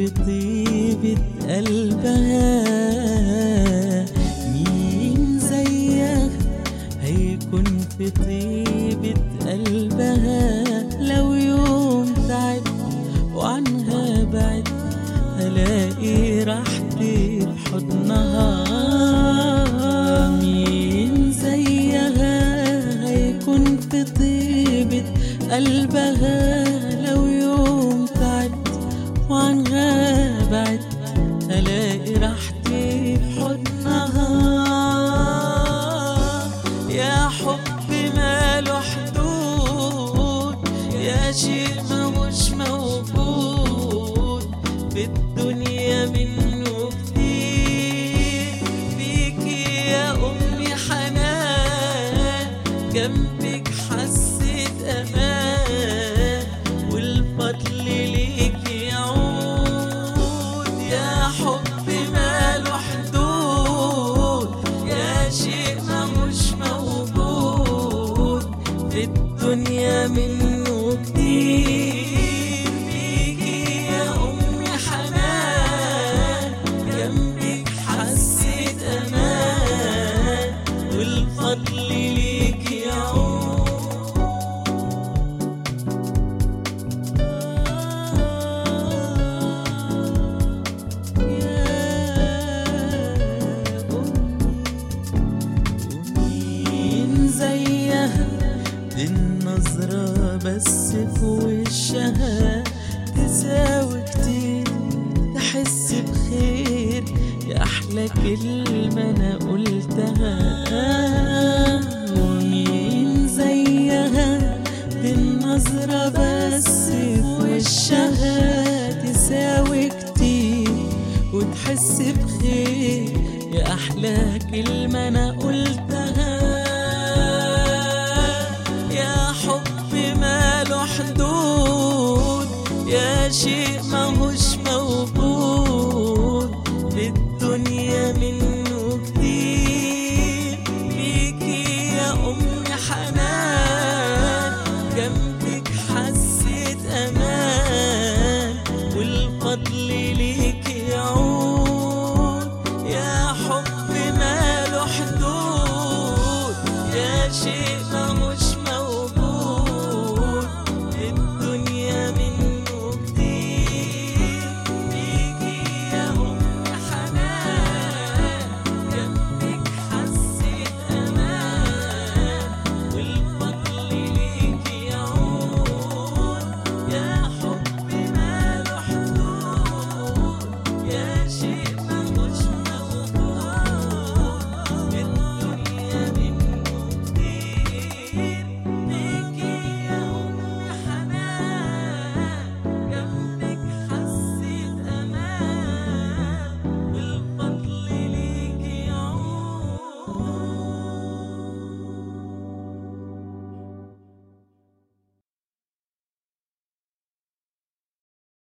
في طيبة قلبها مين زيها هيكون في طيبة قلبها لو يوم تعب وعنها بعد هلاقي راحتي في حضنها مين زيها هيكون في طيبة قلبها لو يوم تعبت وعنها بعد هلاقي راحتي في حضنها يا حب ماله حدود يا شيء مش موجود في الدنيا منه كتير فيكي يا أمي حنان جنبك حسيت أمان والفضل ليك يعود يا حب ماله حدود يا شيء مش موجود في الدنيا منه كتير فيكي يا أمي حنان جنبك حسيت أمان والفضل ليك يعود مين زيها دي النظرة بس في وشها تساوي كتير تحس بخير يا أحلى كلمة أنا قلتها ومين زيها دي النظرة بس في وشها تساوي كتير وتحس بخير يا أحلى كلمة أنا قلتها يا حب ماله حدود يا شيء ماهوش موجود في الدنيا منه كتير فيكي يا أمي حنان جنبك حسيت أمان والفضل ليك يعود يا حب ماله حدود يا شيء ماهوش